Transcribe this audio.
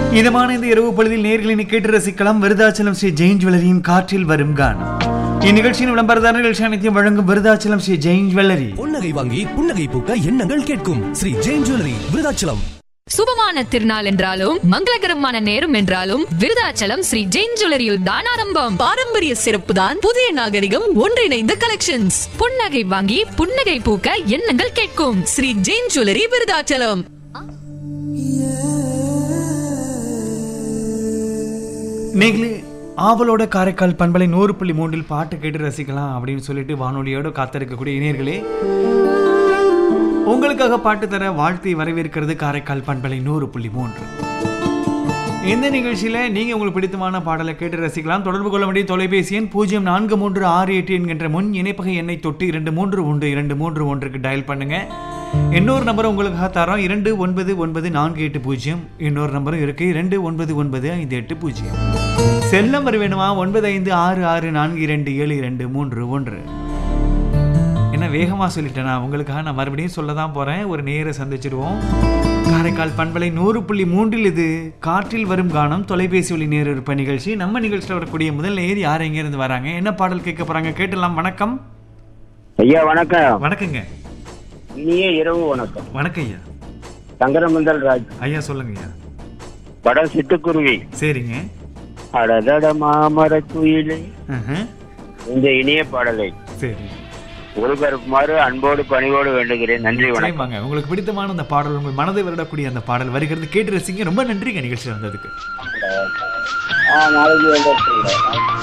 இதமான இந்த இரவு பொழுதில் நேர்களினை கேட்டு ரசிக்கலாம் விருதாச்சலம் ஸ்ரீ ஜெயின் ஜுவல்லரியின் காற்றில் வரும் கானம் இந்நிகழ்ச்சியின் விளம்பரதாரர் நிகழ்ச்சி அனைத்தையும் வழங்கும் விருதாச்சலம் ஸ்ரீ ஜெயின் ஜுவல்லரி புன்னகை வாங்கி புன்னகை பூக்க எண்ணங்கள் கேட்கும் ஸ்ரீ ஜெயின் ஜுவல்லரி விருதாச்சலம் சுபமான திருநாள் என்றாலும் மங்களகரமான நேரம் என்றாலும் விருதாச்சலம் ஸ்ரீ ஜெயின் ஜுவல்லரியில் தான் ஆரம்பம் பாரம்பரிய சிறப்பு தான் புதிய நாகரிகம் ஒன்றிணைந்த கலெக்ஷன்ஸ் புன்னகை வாங்கி புன்னகை பூக்க எண்ணங்கள் கேட்கும் ஸ்ரீ ஜெயின் ஜுவல்லரி விருதாச்சலம் நேர்களே ஆவலோட காரைக்கால் பண்பலை நூறு புள்ளி மூன்றில் பாட்டு கேட்டு ரசிக்கலாம் அப்படின்னு சொல்லிட்டு வானொலியோட காத்திருக்கக்கூடிய இணையர்களே உங்களுக்காக பாட்டு தர வாழ்த்தை வரவேற்கிறது காரைக்கால் பண்பலை நூறு புள்ளி மூன்று இந்த நிகழ்ச்சியில நீங்க உங்களுக்கு பிடித்தமான பாடலை கேட்டு ரசிக்கலாம் தொடர்பு கொள்ள வேண்டிய தொலைபேசி எண் பூஜ்ஜியம் நான்கு மூன்று ஆறு எட்டு என்கின்ற முன் இணைப்பகை எண்ணை தொட்டு இரண்டு மூன்று ஒன்று இரண்டு மூன்று ஒன்றுக்கு டயல் பண்ணுங்க இன்னொரு நம்பர் உங்களுக்காக தரோம் இரண்டு ஒன்பது ஒன்பது நான்கு எட்டு பூஜ்ஜியம் இன்னொரு நம்பரும் இருக்கு இரண்டு ஒன்பது ஒன்பது ஐந்து எட்டு பூஜ்ஜியம் செல்லம் வர வேணுமா ஒன்பது ஐந்து ஆறு ஆறு நான்கு இரண்டு ஏழு இரண்டு மூன்று ஒன்று என்ன வேகமா சொல்லிட்டேனா உங்களுக்காக நான் மறுபடியும் சொல்ல தான் போறேன் ஒரு நேர சந்திச்சிருவோம் காரைக்கால் பண்பலை நூறு புள்ளி மூன்றில் இது காற்றில் வரும் கானம் தொலைபேசி ஒளி நேர இருப்ப நிகழ்ச்சி நம்ம நிகழ்ச்சியில் வரக்கூடிய முதல் நேர் யார் எங்க இருந்து வராங்க என்ன பாடல் கேட்க போறாங்க கேட்டலாம் வணக்கம் ஐயா வணக்கம் வணக்கங்க இனிய இரவு வணக்கம் வணக்கம் ஐயா சங்கரமந்தல் ராஜ் ஐயா சொல்லுங்க ஐயா படம் சிட்டுக்குருவி சரிங்க அடதட மாமர குயிலை ஆஹா. இந்த இனிய பாடலை சரி ஒருபருமாறு அன்போடு பணிவோடு வேண்டுகிறேன் நன்றி வணக்கம் நிச்சயமாங்க உங்களுக்கு பிடித்தமான அந்த பாடல் உங்கள் மனதை வருடக்கூடிய அந்த பாடல் வருகிறது கேட்டு ரசிங்க ரொம்ப நன்றிங்க நிகழ்ச்சி வந்ததுக்கு ஆ, நாளைக்கு வேண்டாம்